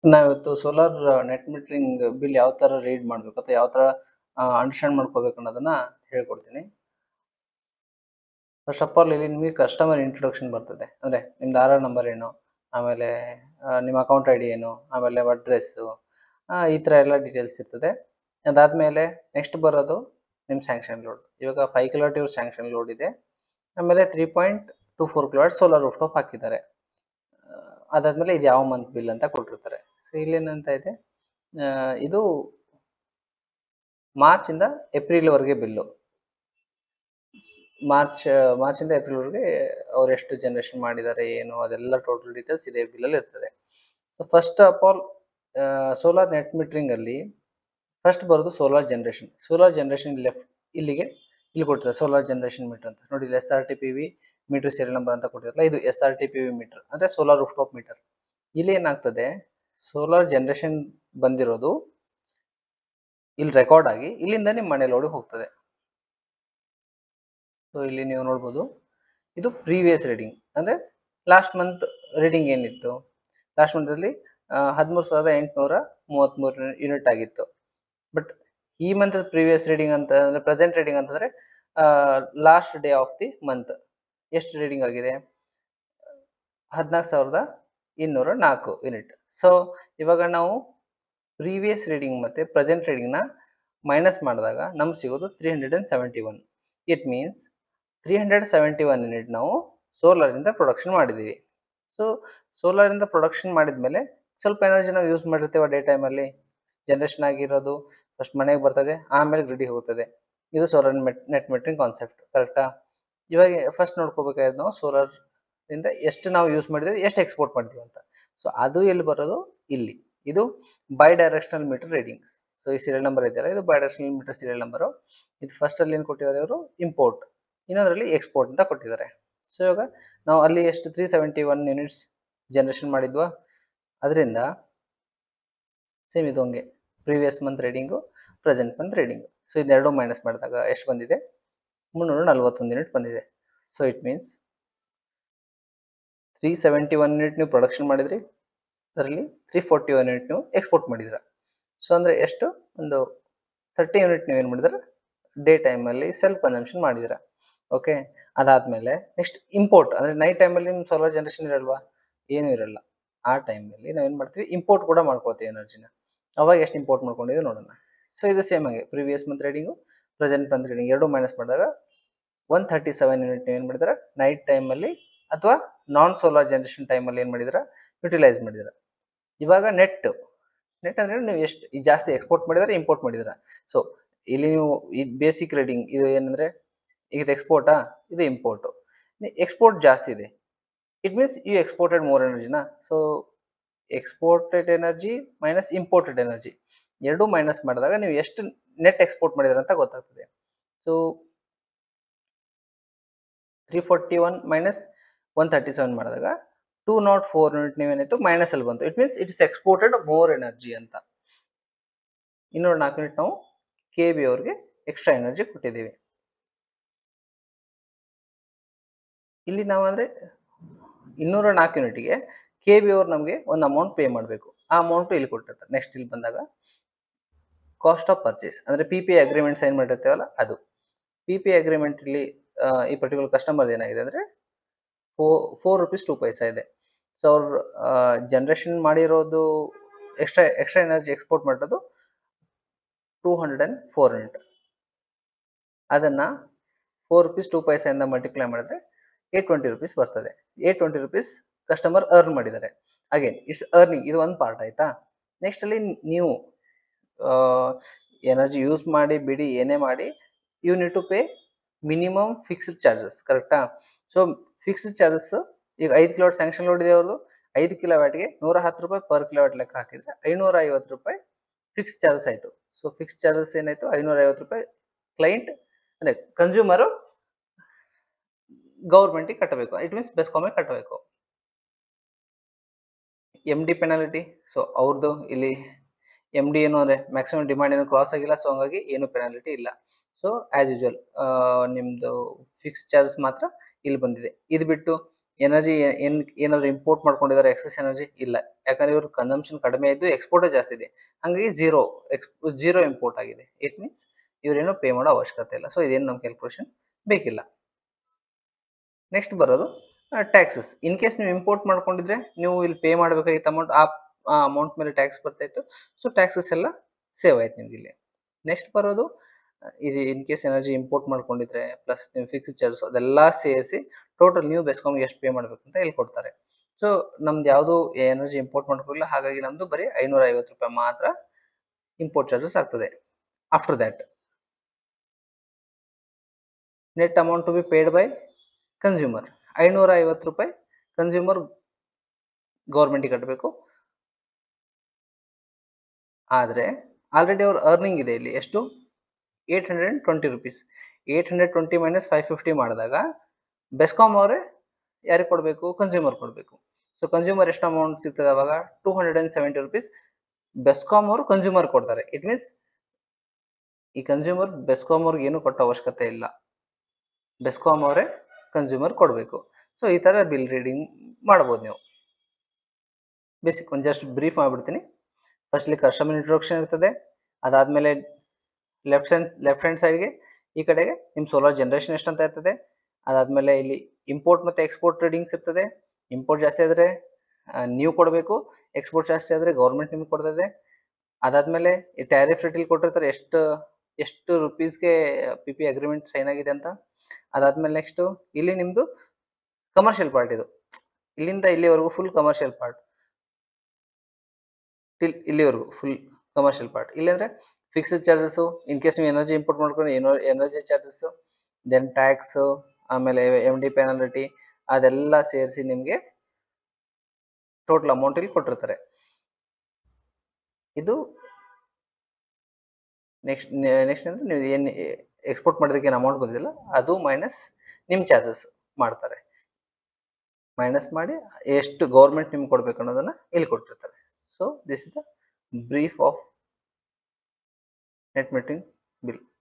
ನಾವಿವತ್ತು solar net metering bill ಯಾವ ತರ ರೀಡ್ ಮಾಡ್ಬೇಕು ಅಥವಾ ಯಾವ ತರ ಅಂಡರ್ಸ್ಟ್ಯಾಂಡ್ ಮಾಡ್ಕೋಬೇಕು ಅನ್ನೋದನ್ನ ಹೇಳ್ಕೊಡ್ತೀನಿ ಫಸ್ಟ್ ಆಫ್ ಆಲ್ ಇಲ್ಲಿ ನಿಮಗೆ ಕಸ್ಟಮರ್ ಇಂಟ್ರೊಡಕ್ಷನ್ ಬರ್ತದೆ ಅಂದ್ರೆ ನಿಮ್ದು ಆಧಾರ್ ನಂಬರ್ ಏನು ಆಮೇಲೆ ಆ, ನಿಮ್ಮ ಅಕೌಂಟ್ ಐ ಡಿ ಏನು ಆಮೇಲೆ ಅಡ್ರೆಸ್ಸು ಈ ಥರ ಎಲ್ಲ ಡೀಟೇಲ್ಸ್ ಇರ್ತದೆ ಅದಾದ್ಮೇಲೆ ನೆಕ್ಸ್ಟ್ ಬರೋದು ನಿಮ್ಮ ಸ್ಯಾಂಕ್ಷನ್ ಲೋಡ್ ಇವಾಗ ಫೈವ್ ಕಿಲೋಟ್ ಇವ್ರ ಸ್ಯಾಂಕ್ಷನ್ ಲೋಡ್ ಇದೆ ಆಮೇಲೆ three point two four kilowatt solar roof top ಹಾಕಿದ್ದಾರೆ ಆ, ಅದಾದ್ಮೇಲೆ ಇದು ಯಾವ ಮಂತ್ ಬಿಲ್ ಅಂತ ಕೊಟ್ಟಿರ್ತಾರೆ ಸೊ ಇಲ್ಲೇನಂತ ಇದೆ ಆ, ಇದು ಮಾರ್ಚ್ ಇಂದ ಏಪ್ರಿಲ್ ವರೆಗೆ ಬಿಲ್ಲು ಮಾರ್ಚ್ ಮಾರ್ಚ್ ಇಂದ ಏಪ್ರಿಲ್ ವರೆಗೆ ಅವ್ರು ಎಷ್ಟು ಜನರೇಷನ್ ಮಾಡಿದ್ದಾರೆ ಏನು ಅದೆಲ್ಲ ಟೋಟಲ್ ಡೀಟೇಲ್ಸ್ ಇದೇ ಬಿಲ್ಲಲ್ಲಿ ಇರ್ತದೆ so first of all solar net metering ಅಲ್ಲಿ ಫಸ್ಟ್ ಬರೋದು solar generation solar generation left ಇಲ್ಲಿಗೆ ಇಲ್ಲಿ ಕೊಟ್ಟಿದ್ದಾರೆ ಸೋಲಾರ್ ಜನರೇಷನ್ ಮೀಟರ್ ಅಂತ ನೋಡಿ S R T P V meter serial number ಅಂತ ಕೊಟ್ಟಿರಲ್ಲ ಇದು S R T P V meter ಅಂದ್ರೆ ಸೋಲಾರ್ ರೂಫ್ ಟಾಪ್ ಮೀಟರ್ ಇಲ್ಲಿ ಏನಾಗ್ತದೆ ಸೋಲಾರ್ ಜನರೇಷನ್ ಬಂದಿರೋದು ಇಲ್ಲಿ ರೆಕಾರ್ಡ್ ಆಗಿ ಇಲ್ಲಿಂದ ನಿಮ್ಮ ಮನೆ ಲೋಡಿಗೆ ಹೋಗ್ತದೆ ಸೊ ಇಲ್ಲಿ ನೀವು ನೋಡ್ಬೋದು ಇದು ಪ್ರೀವಿಯಸ್ ರೀಡಿಂಗ್ ಅಂದ್ರೆ ಲಾಸ್ಟ್ ಮಂತ್ ರೀಡಿಂಗ್ ಏನಿತ್ತು ಲಾಸ್ಟ್ ಮಂತ್ ಅಲ್ಲಿ ಹದಿಮೂರು ಸಾವಿರದ ಎಂಟುನೂರ ಮೂವತ್ತ್ಮೂರು ಯೂನಿಟ್ ಆಗಿತ್ತು ಬಟ್ ಈ ಮಂತ್ ಪ್ರೀವಿಯಸ್ ರೀಡಿಂಗ್ ಅಂತ ಅಂದ್ರೆ ಪ್ರೆಸೆಂಟ್ ರೀಡಿಂಗ್ ಅಂತಂದ್ರೆ last day of the month ಎಷ್ಟು ರೀಡಿಂಗ್ ಆಗಿದೆ ಹದಿನಾಲ್ಕು ಸಾವಿರದ ಇನ್ನೂರ ನಾಲ್ಕು ಯೂನಿಟ್ ಸೊ ಇವಾಗ ನಾವು ಪ್ರೀವಿಯಸ್ ರೀಡಿಂಗ್ ಮತ್ತೆ ಪ್ರೆಸೆಂಟ್ ರೀಡಿಂಗ್ನ ಮೈನಸ್ ಮಾಡಿದಾಗ ನಮ್ಗೆ ಸಿಗೋದು three hundred and seventy one it means three hundred seventy one unit ನಾವು ಸೋಲಾರಿಂದ ಪ್ರೊಡಕ್ಷನ್ ಮಾಡಿದ್ದೀವಿ ಸೊ ಸೋಲಾರಿಂದ ಪ್ರೊಡಕ್ಷನ್ ಮಾಡಿದ್ಮೇಲೆ ಸ್ವಲ್ಪ ಎನರ್ಜಿ ನಾವು ಯೂಸ್ ಮಾಡಿರ್ತೀವಿ ಡೇ ಟೈಮಲ್ಲಿ ಜನರೇಷನ್ ಆಗಿರೋದು ಫಸ್ಟ್ ಮನೆಗೆ ಬರ್ತದೆ ಆಮೇಲೆ ಗ್ರಿಡಿಗೆ ಹೋಗ್ತದೆ ಇದು ಸೋಲಾರ್ ನೆಟ್ ಮೀಟರಿಂಗ್ ಕಾನ್ಸೆಪ್ಟ್ ಕರೆಕ್ಟಾ ಇವಾಗ ಫಸ್ಟ್ ನೋಡ್ಕೋಬೇಕಾದ್ರೆ ನಾವು ಸೋಲಾರ್ ಇಂದ ಎಷ್ಟು ನಾವು ಯೂಸ್ ಮಾಡಿದ್ವಿ ಎಷ್ಟು ಎಕ್ಸ್ಪೋರ್ಟ್ ಮಾಡಿದ್ವಿ ಅಂತ ಸೊ ಅದು ಎಲ್ಲಿ ಬರೋದು ಇಲ್ಲಿ ಇದು bidirectional meter reading so ಈ ಸೀರಿಯಲ್ ನಂಬರ್ ಇದೆಯಲ್ಲ ಇದು bidirectional meter serial number ಇದು ಫಸ್ಟ್ ಅಲ್ಲಿ ಏನು ಕೊಟ್ಟಿದ್ದಾರೆ ಇವರು ಇಂಪೋರ್ಟ್ ಇನ್ನೊಂದರಲ್ಲಿ ಎಕ್ಸ್ಪೋರ್ಟ್ ಅಂತ ಕೊಟ್ಟಿದ್ದಾರೆ ಸೊ ಇವಾಗ ನಾವು ಅಲ್ಲಿ ಎಷ್ಟು three seventy one units generation ಮಾಡಿದ್ವಾ ಅದರಿಂದ ಸೇಮ್ ಇದು ಹಂಗೆ previous month reading present month reading so ಇದೆರಡು ಮೈನಸ್ ಮಾಡಿದಾಗ ಎಷ್ಟು ಬಂದಿದೆ ಮುನ್ನೂರ ನಲ್ವತ್ತೊಂದು ಯೂನಿಟ್ ಬಂದಿದೆ so it means three seventy one unit ನೀವು ಪ್ರೊಡಕ್ಷನ್ ಮಾಡಿದ್ರಿ ಅದರಲ್ಲಿ ತ್ರೀ ಫೋರ್ಟಿ ಒನ್ ಯೂನಿಟ್ ನೀವು ಎಕ್ಸ್ಪೋರ್ಟ್ ಮಾಡಿದ್ರ ಸೊ ಅಂದರೆ ಎಷ್ಟು ಒಂದು ತರ್ಟಿ ಯೂನಿಟ್ ನೀವು ಏನು ಮಾಡಿದ್ರೆ ಡೇ ಟೈಮಲ್ಲಿ ಸೆಲ್ಫ್ ಕನ್ಸಂಪ್ಷನ್ ಮಾಡಿದಿರ ಓಕೆ ಅದಾದಮೇಲೆ ನೆಕ್ಸ್ಟ್ ಇಂಪೋರ್ಟ್ ಅಂದರೆ ನೈಟ್ ಟೈಮಲ್ಲಿ ನಿಮ್ಮ ಸೋಲಾರ್ ಜನರೇಷನ್ ಇರಲ್ವಾ ಏನೂ ಇರಲ್ಲ ಆ ಟೈಮಲ್ಲಿ ನಾವೇನು ಮಾಡ್ತೀವಿ ಇಂಪೋರ್ಟ್ ಕೂಡ ಮಾಡ್ಕೋತೀವಿ ಎನರ್ಜಿನ ಅವಾಗ ಎಷ್ಟು ಇಂಪೋರ್ಟ್ ಮಾಡ್ಕೊಂಡಿದ್ದೀವಿ ನೋಡೋಣ ಸೊ ಇದು ಸೇಮ್ ಆಗಿ previous month reading present month reading ಎರಡು ಮೈನಸ್ ಮಾಡಿದಾಗ ಒನ್ ಥರ್ಟಿ ಸೆವೆನ್ ಯೂನಿಟ್ ಏನು ಮಾಡಿದಾರೆ ನೈಟ್ ಟೈಮಲ್ಲಿ ಅಥವಾ ನಾನ್ ಸೋಲಾರ್ ಜನರೇಷನ್ ಟೈಮಲ್ಲಿ ಏನು ಮಾಡಿದಾರೆ ಯುಟಿಲೈಸ್ ಮಾಡಿದಾರೆ ಇವಾಗ ನೆಟ್ ನೆಟ್ ಅಂದ್ರೆ ನೀವು ಎಷ್ಟು ಈ ಜಾಸ್ತಿ ಎಕ್ಸ್ಪೋರ್ಟ್ ಮಾಡಿದಾರೆ ಇಂಪೋರ್ಟ್ ಮಾಡಿದಾರೆ ಸೊ ಇಲ್ಲಿ ನೀವು ಈ ಬೇಸಿಕ್ ರೀಡಿಂಗ್ ಇದು ಏನಂದ್ರೆ ಈಗ ಇದು ಎಕ್ಸ್ಪೋರ್ಟಾ ಇದು ಇಂಪೋರ್ಟು ಎಕ್ಸ್ಪೋರ್ಟ್ ಜಾಸ್ತಿ ಇದೆ it means you exported more ಎನರ್ಜಿನ so exported energy minus imported energy ಎರಡೂ ಮೈನಸ್ ಮಾಡಿದಾಗ ನೀವು ಎಷ್ಟು ನೆಟ್ ಎಕ್ಸ್ಪೋರ್ಟ್ ಮಾಡಿದ್ರೆ ಅಂತ ಗೊತ್ತಾಗ್ತದೆ so three forty one minus one thirty seven ಮಾಡಿದಾಗ ಟೂ ನಾಟ್ ಫೋರ್ ಯೂನಿಟ್ ನೀವೇನಾಯ್ತು ಮೈನಸ್ ಅಲ್ಲಿ ಬಂತು it means it is exported more energy ಅಂತ ಇನ್ನೂರ ನಾಲ್ಕು ಯೂನಿಟ್ ನಾವು ಕೆ ಬಿ ಅವ್ರಿಗೆ ಎಕ್ಸ್ಟ್ರಾ ಎನರ್ಜಿ ಕೊಟ್ಟಿದ್ದೀವಿ ಇಲ್ಲಿ ನಾವು ಅಂದ್ರೆ ಇನ್ನೂರ ನಾಲ್ಕು ಯೂನಿಟ್ಗೆ ಕೆ ಬಿ ಅವ್ರು ನಮಗೆ ಒಂದು ಅಮೌಂಟ್ ಪೇ ಮಾಡಬೇಕು ಆ ಅಮೌಂಟ್ ಇಲ್ಲಿ ಕೊಟ್ಟಿರ್ತಾರೆ ನೆಕ್ಸ್ಟ್ ಇಲ್ಲಿ ಬಂದಾಗ ಕಾಸ್ಟ್ ಆಫ್ ಪರ್ಚೇಸ್ ಅಂದ್ರೆ ಪಿ ಪಿ ಅಗ್ರಿಮೆಂಟ್ ಸೈನ್ ಮಾಡಿರ್ತೀವಲ್ಲ ಅದು ಪಿ ಪಿ ಅಗ್ರಿಮೆಂಟ್ ಇಲ್ಲಿ ಆ, ಈ ಪರ್ಟಿಕ್ಯುಲರ್ ಕಸ್ಟಮರ್ ಏನಾಗಿದೆ ಅಂದ್ರೆ four four rupees two paisa ಇದೆ ಸೊ ಅವ್ರು ಜನ್ರೇಷನ್ ಮಾಡಿರೋದು ಎಕ್ಸ್ಟ್ರಾ ಎಕ್ಸ್ಟ್ರಾ ಎನರ್ಜಿ ಎಕ್ಸ್ಪೋರ್ಟ್ ಮಾಡಿರೋದು two hundred and four unit ಅದನ್ನು ಫೋರ್ ರುಪೀಸ್ ಟೂ ಪೈಸೆಯಿಂದ ಮಲ್ಟಿಪ್ಲೈ ಮಾಡಿದ್ರೆ ಏಟ್ ಟ್ವೆಂಟಿ ರುಪೀಸ್ ಬರ್ತದೆ eight twenty rupees customer earn ಮಾಡಿದ್ದಾರೆ ಅಗೇನ್ ಇಟ್ಸ್ ಅರ್ನಿಂಗ್ ಇದು ಒಂದು ಪಾರ್ಟ್ ಆಯ್ತಾ ನೆಕ್ಸ್ಟ್ ಅಲ್ಲಿ ನೀವು ಎನರ್ಜಿ ಯೂಸ್ ಮಾಡಿ ಬಿಡಿ ಏನೇ ಮಾಡಿ you need to pay minimum fixed charges ಕರೆಕ್ಟಾ ಸೊ ಫಿಕ್ಸ್ಡ್ ಚಾರ್ಜಸ್ ಈಗ ಐದು ಕಿಲೋವಾಟ್ ಸ್ಯಾಂಕ್ಷನ್ ಲೋಡ್ ಇದೆ ಅವ್ರದ್ದು ಐದು ಕಿಲೋವ್ಯಾಟ್ಗೆ ನೂರ ಹತ್ತು ರೂಪಾಯಿ ಪರ್ ಕಿಲೋವ್ಯಾಟ್ ಲೆಕ್ಕ ಹಾಕಿದ್ರೆ ಐನೂರ ಐವತ್ತು ರೂಪಾಯಿ ಫಿಕ್ಸ್ ಚಾರ್ಜಸ್ ಆಯಿತು ಸೊ ಫಿಕ್ಸ್ ಚಾರ್ಜಸ್ ಏನಾಯ್ತು ಐನೂರ ಐವತ್ತು ರೂಪಾಯಿ ಕ್ಲೈಂಟ್ ಅಂದರೆ ಕನ್ಸ್ಯೂಮರು ಗೌರ್ಮೆಂಟಿಗೆ ಕಟ್ಟಬೇಕು ಇಟ್ ಮೀನ್ಸ್ ಬೆಸ್ಕಾಮಿಗೆ ಕಟ್ಟಬೇಕು ಎಮ್ ಡಿ ಪೆನಾಲಿಟಿ ಸೊ ಅವ್ರದ್ದು ಇಲ್ಲಿ ಎಮ್ ಡಿ ಏನು ಅಂದರೆ ಮ್ಯಾಕ್ಸಿಮಮ್ ಡಿಮಾಂಡ್ ಏನು ಕ್ರಾಸ್ ಆಗಿಲ್ಲ ಸೊ ಹಂಗಾಗಿ ಏನು ಪೆನಾಲಿಟಿ ಇಲ್ಲ ಸೊ ಆ್ಯಸ್ ಯೂಶುವಲ್ ನಿಮ್ಮದು ಫಿಕ್ಸ್ ಚಾರ್ಜಸ್ ಮಾತ್ರ ಇಲ್ಲಿ ಬಂದಿದೆ ಇದು ಬಿಟ್ಟು ಎನರ್ಜಿ ಏನ್ ಏನಾದ್ರು ಇಂಪೋರ್ಟ್ ಮಾಡ್ಕೊಂಡಿದ್ದಾರೆ ಎಕ್ಸೆಸ್ ಎನರ್ಜಿ ಇಲ್ಲ ಯಾಕಂದ್ರೆ ಇವ್ರ ಕನ್ಸಂಪ್ಷನ್ ಕಡಿಮೆ ಇದ್ದು ಎಕ್ಸ್ಪೋರ್ಟೇ ಜಾಸ್ತಿ ಇದೆ ಹಂಗಾಗಿ ಜೀರೋ ಎಕ್ಸ್ ಜೀರೋ ಇಂಪೋರ್ಟ್ ಆಗಿದೆ ಇಟ್ ಮೀನ್ಸ್ ಇವ್ರೇನು ಪೇ ಮಾಡೋ ಅವಶ್ಯಕತೆ ಇಲ್ಲ ಸೊ ಇದೇನು ನಮ್ಮ ಕ್ಯಾಲ್ಕುಲೇಷನ್ ಬೇಕಿಲ್ಲ ನೆಕ್ಸ್ಟ್ ಬರೋದು ಟ್ಯಾಕ್ಸಸ್ ಇನ್ ಕೇಸ್ ನೀವು ಇಂಪೋರ್ಟ್ ಮಾಡ್ಕೊಂಡಿದ್ರೆ ನೀವು ಇಲ್ಲಿ ಪೇ ಮಾಡಬೇಕಾಗಿತ್ತು ಅಮೌಂಟ್ ಆ ಅಮೌಂಟ್ ಮೇಲೆ ಟ್ಯಾಕ್ಸ್ ಬರ್ತಾ ಇತ್ತು ಸೊ ಟ್ಯಾಕ್ಸಸ್ ಎಲ್ಲ ಸೇವ್ ಆಯ್ತು ನಿಮ್ಗೆ ಇಲ್ಲಿ ನೆಕ್ಸ್ಟ್ ಬರೋದು ಆ, ಇದು ಇನ್ ಕೇಸ್ ಎನರ್ಜಿ ಇಂಪೋರ್ಟ್ ಮಾಡ್ಕೊಂಡಿದ್ರೆ ಪ್ಲಸ್ ನೀವು ಫಿಕ್ಸ್ ಚಾರ್ಜಸ್ ಅದೆಲ್ಲ ಸೇರಿಸಿ ಟೋಟಲ್ ನೀವು ಬೆಸ್ಕಾಮ್ಗೆ ಎಷ್ಟು ಪೇ ಮಾಡ್ಬೇಕು ಅಂತ ಇಲ್ಲಿ ಕೊಡ್ತಾರೆ ಸೊ ನಮ್ದು ಯಾವುದು ಎನರ್ಜಿ ಇಂಪೋರ್ಟ್ ಮಾಡ್ಕೊಂಡಿಲ್ಲ ಹಾಗಾಗಿ ನಮ್ದು ಬರೀ ಐನೂರ ಐವತ್ತು ರೂಪಾಯಿ ಮಾತ್ರ ಇಂಪೋರ್ಟ್ ಚಾರ್ಜಸ್ ಆಗ್ತದೆ after that net amount to be paid by consumer ಐನೂರ ಐವತ್ತು ರೂಪಾಯಿ ಕನ್ಸ್ಯೂಮರ್ ಗೌರ್ಮೆಂಟಿಗೆ ಕಟ್ಟಬೇಕು ಆದರೆ ಆಲ್ರೆಡಿ ಅವ್ರ ಅರ್ನಿಂಗ್ ಇದೆ ಇಲ್ಲಿ ಎಷ್ಟು eight hundred and twenty rupees eight hundred twenty minus five fifty ಮಾಡಿದಾಗ ಬೆಸ್ಕಾಮ್ ಅವರೇ ಯಾರಿಗೆ ಕೊಡಬೇಕು ಕನ್ಸ್ಯೂಮರ್ ಕೊಡಬೇಕು ಸೊ ಕನ್ಸ್ಯೂಮರ್ ಎಷ್ಟು ಅಮೌಂಟ್ ಸಿಗ್ತದೆ ಅವಾಗ two hundred and seventy rupees BESCOM ಅವರು ಕನ್ಸ್ಯೂಮರ್ ಕೊಡ್ತಾರೆ ಇಟ್ ಮೀನ್ಸ್ ಈ ಕನ್ಸ್ಯೂಮರ್ ಬೆಸ್ಕಾಮ್ ಅವ್ರಿಗೆ ಏನು ಕೊಟ್ಟ ಅವಶ್ಯಕತೆ ಇಲ್ಲ ಬೆಸ್ಕಾಮ್ ಅವರೇ ಕನ್ಸ್ಯೂಮರ್ ಕೊಡಬೇಕು ಸೊ ಈ ಥರ ಬಿಲ್ ರೀಡಿಂಗ್ ಮಾಡ್ಬೋದು ನೀವು ಬೇಸಿಕ್ ಒಂದು ಜಸ್ಟ್ ಬ್ರೀಫ್ ಮಾಡ್ಬಿಡ್ತೀನಿ ಫಸ್ಟ್ಲಿ ಕಸ್ಟಮರ್ ಇಂಟ್ರೊಡಕ್ಷನ್ ಇರ್ತದೆ ಅದಾದಮೇಲೆ ಲೆಫ್ಟ್ ಹ್ಯಾಂಡ್ ಲೆಫ್ಟ್ ಹ್ಯಾಂಡ್ ಸೈಡ್ಗೆ ಈ ಕಡೆಗೆ ನಿಮ್ಮ ಸೋಲಾರ್ ಜನರೇಷನ್ ಎಷ್ಟು ಅಂತ ಇರ್ತದೆ ಅದಾದಮೇಲೆ ಇಲ್ಲಿ ಇಂಪೋರ್ಟ್ ಮತ್ತು ಎಕ್ಸ್ಪೋರ್ಟ್ ಟ್ರೇಡಿಂಗ್ಸ್ ಇರ್ತದೆ ಇಂಪೋರ್ಟ್ ಜಾಸ್ತಿ ಆದರೆ ನೀವು ಕೊಡಬೇಕು ಎಕ್ಸ್ಪೋರ್ಟ್ ಜಾಸ್ತಿ ಆದರೆ ಗೌರ್ಮೆಂಟ್ ನಿಮ್ಗೆ ಕೊಡ್ತದೆ ಅದಾದಮೇಲೆ ಈ ಟ್ಯಾರಿಫ್ ರೇಟಲ್ಲಿ ಕೊಟ್ಟಿರ್ತಾರೆ ಎಷ್ಟು ಎಷ್ಟು ರುಪೀಸ್ಗೆ ಪಿ ಪಿ ಅಗ್ರಿಮೆಂಟ್ ಸೈನ್ ಆಗಿದೆ ಅಂತ ಅದಾದಮೇಲೆ ನೆಕ್ಸ್ಟು ಇಲ್ಲಿ ನಿಮ್ಮದು ಕಮರ್ಷಿಯಲ್ ಪಾರ್ಟ್ ಇದು ಇಲ್ಲಿಂದ ಇಲ್ಲಿವರೆಗೂ ಫುಲ್ ಕಮರ್ಷಿಯಲ್ ಪಾರ್ಟ್ ಟಿಲ್ ಇಲ್ಲಿವರೆಗೂ ಫುಲ್ ಕಮರ್ಷಿಯಲ್ ಪಾರ್ಟ್ ಇಲ್ಲಂದ್ರೆ ಫಿಕ್ಸ್ಡ್ ಚಾರ್ಜಸ್ಸು ಇನ್ ಕೇಸ್ ನೀವು ಎನರ್ಜಿ ಇಂಪೋರ್ಟ್ ಮಾಡ್ಕೊಂಡು ಏನೋ ಎನರ್ಜಿ ಚಾರ್ಜಸ್ಸು ದೆನ್ ಟ್ಯಾಕ್ಸು ಆಮೇಲೆ ಎಮ್ ಡಿ ಪೆನಾಲಿಟಿ ಅದೆಲ್ಲ ಸೇರಿಸಿ ನಿಮಗೆ ಟೋಟಲ್ ಅಮೌಂಟ್ ಇಲ್ಲಿ ಕೊಟ್ಟಿರ್ತಾರೆ ಇದು ನೆಕ್ಸ್ಟ್ ನೆಕ್ಸ್ಟ್ ಅಂದ್ರೆ ನೀವು ಏನು ಎಕ್ಸ್ಪೋರ್ಟ್ ಮಾಡೋದಕ್ಕೆ ಏನು ಅಮೌಂಟ್ ಬಂದಿಲ್ಲ ಅದು ಮೈನಸ್ ನಿಮ್ಮ ಚಾರ್ಜಸ್ ಮಾಡ್ತಾರೆ ಮೈನಸ್ ಮಾಡಿ ಎಷ್ಟು ಗೌರ್ಮೆಂಟ್ ನಿಮ್ಗೆ ಕೊಡ್ಬೇಕು ಅನ್ನೋದನ್ನ ಇಲ್ಲಿ ಕೊಟ್ಟಿರ್ತಾರೆ so this is the brief of net meeting bill